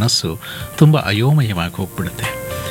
ಮನಸ್ಸು ತುಂಬ ಅಯೋಮಯವಾಗಿ ಹೋಗ್ಬಿಡುತ್ತೆ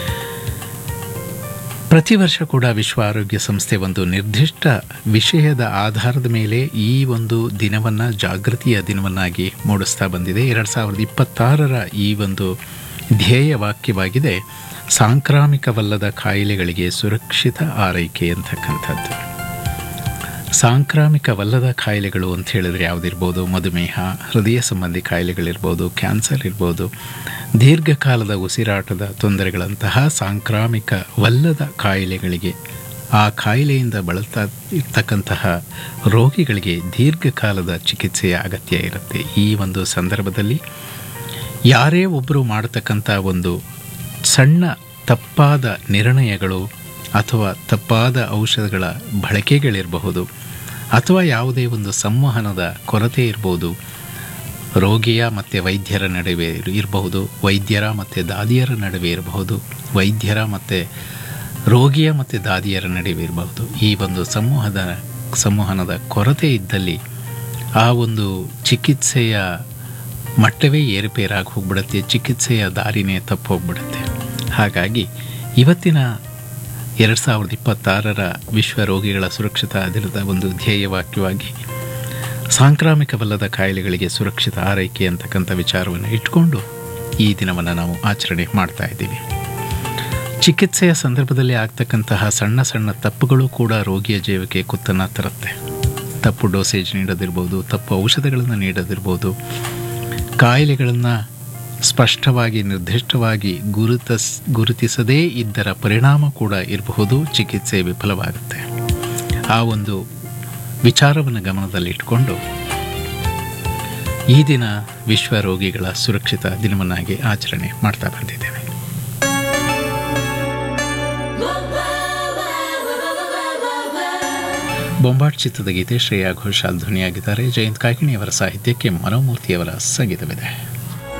ಪ್ರತಿ ವರ್ಷ ಕೂಡ ವಿಶ್ವ ಆರೋಗ್ಯ ಸಂಸ್ಥೆ ಒಂದು ನಿರ್ದಿಷ್ಟ ವಿಷಯದ ಆಧಾರದ ಮೇಲೆ ಈ ಒಂದು ದಿನವನ್ನು ಜಾಗೃತಿಯ ದಿನವನ್ನಾಗಿ ಮೂಡಿಸ್ತಾ ಬಂದಿದೆ ಎರಡು ಸಾವಿರದ ಇಪ್ಪತ್ತಾರರ ಈ ಒಂದು ಧ್ಯೇಯ ವಾಕ್ಯವಾಗಿದೆ ಸಾಂಕ್ರಾಮಿಕವಲ್ಲದ ಕಾಯಿಲೆಗಳಿಗೆ ಸುರಕ್ಷಿತ ಆರೈಕೆ ಅಂತಕ್ಕಂಥದ್ದು ಸಾಂಕ್ರಾಮಿಕವಲ್ಲದ ಕಾಯಿಲೆಗಳು ಅಂತ ಹೇಳಿದ್ರೆ ಯಾವುದಿರ್ಬೋದು ಮಧುಮೇಹ ಹೃದಯ ಸಂಬಂಧಿ ಕಾಯಿಲೆಗಳಿರ್ಬೋದು ಕ್ಯಾನ್ಸರ್ ಇರ್ಬೋದು ದೀರ್ಘಕಾಲದ ಉಸಿರಾಟದ ತೊಂದರೆಗಳಂತಹ ಸಾಂಕ್ರಾಮಿಕವಲ್ಲದ ಕಾಯಿಲೆಗಳಿಗೆ ಆ ಕಾಯಿಲೆಯಿಂದ ಬಳಲ್ತಾ ಇರ್ತಕ್ಕಂತಹ ರೋಗಿಗಳಿಗೆ ದೀರ್ಘಕಾಲದ ಚಿಕಿತ್ಸೆಯ ಅಗತ್ಯ ಇರುತ್ತೆ ಈ ಒಂದು ಸಂದರ್ಭದಲ್ಲಿ ಯಾರೇ ಒಬ್ಬರು ಮಾಡತಕ್ಕಂಥ ಒಂದು ಸಣ್ಣ ತಪ್ಪಾದ ನಿರ್ಣಯಗಳು ಅಥವಾ ತಪ್ಪಾದ ಔಷಧಗಳ ಬಳಕೆಗಳಿರಬಹುದು ಅಥವಾ ಯಾವುದೇ ಒಂದು ಸಂವಹನದ ಕೊರತೆ ಇರ್ಬೋದು ರೋಗಿಯ ಮತ್ತು ವೈದ್ಯರ ನಡುವೆ ಇರಬಹುದು ವೈದ್ಯರ ಮತ್ತು ದಾದಿಯರ ನಡುವೆ ಇರಬಹುದು ವೈದ್ಯರ ಮತ್ತು ರೋಗಿಯ ಮತ್ತು ದಾದಿಯರ ನಡುವೆ ಇರಬಹುದು ಈ ಒಂದು ಸಮೂಹದ ಸಂವಹನದ ಕೊರತೆ ಇದ್ದಲ್ಲಿ ಆ ಒಂದು ಚಿಕಿತ್ಸೆಯ ಮಟ್ಟವೇ ಏರುಪೇರಾಗಿ ಹೋಗ್ಬಿಡುತ್ತೆ ಚಿಕಿತ್ಸೆಯ ದಾರಿನೇ ತಪ್ಪು ಹೋಗ್ಬಿಡುತ್ತೆ ಹಾಗಾಗಿ ಇವತ್ತಿನ ಎರಡು ಸಾವಿರದ ಇಪ್ಪತ್ತಾರರ ವಿಶ್ವ ರೋಗಿಗಳ ಸುರಕ್ಷತಾ ದಿನದ ಒಂದು ಧ್ಯೇಯವಾಕ್ಯವಾಗಿ ಸಾಂಕ್ರಾಮಿಕವಲ್ಲದ ಕಾಯಿಲೆಗಳಿಗೆ ಸುರಕ್ಷಿತ ಆರೈಕೆ ಅಂತಕ್ಕಂಥ ವಿಚಾರವನ್ನು ಇಟ್ಕೊಂಡು ಈ ದಿನವನ್ನು ನಾವು ಆಚರಣೆ ಮಾಡ್ತಾ ಇದ್ದೀವಿ ಚಿಕಿತ್ಸೆಯ ಸಂದರ್ಭದಲ್ಲಿ ಆಗ್ತಕ್ಕಂತಹ ಸಣ್ಣ ಸಣ್ಣ ತಪ್ಪುಗಳು ಕೂಡ ರೋಗಿಯ ಜೀವಕ್ಕೆ ಕುತ್ತನ್ನು ತರುತ್ತೆ ತಪ್ಪು ಡೋಸೇಜ್ ನೀಡೋದಿರ್ಬೋದು ತಪ್ಪು ಔಷಧಗಳನ್ನು ನೀಡೋದಿರ್ಬೋದು ಕಾಯಿಲೆಗಳನ್ನು ಸ್ಪಷ್ಟವಾಗಿ ನಿರ್ದಿಷ್ಟವಾಗಿ ಗುರುತಿಸ್ ಗುರುತಿಸದೇ ಇದ್ದರ ಪರಿಣಾಮ ಕೂಡ ಇರಬಹುದು ಚಿಕಿತ್ಸೆ ವಿಫಲವಾಗುತ್ತೆ ಆ ಒಂದು ವಿಚಾರವನ್ನು ಗಮನದಲ್ಲಿಟ್ಟುಕೊಂಡು ಈ ದಿನ ವಿಶ್ವ ರೋಗಿಗಳ ಸುರಕ್ಷಿತ ದಿನವನ್ನಾಗಿ ಆಚರಣೆ ಮಾಡ್ತಾ ಬಂದಿದ್ದೇವೆ ಬೊಂಬಾಟ್ ಚಿತ್ರದ ಗೀತೆ ಶ್ರೇಯಾ ಘೋಷಾಲ್ ಧ್ವನಿಯಾಗಿದ್ದಾರೆ ಜಯಂತ್ ಕಾಕಿಣಿಯವರ ಸಾಹಿತ್ಯಕ್ಕೆ ಮನೋಮೂರ್ತಿಯವರ ಸಂಗೀತವಿದೆ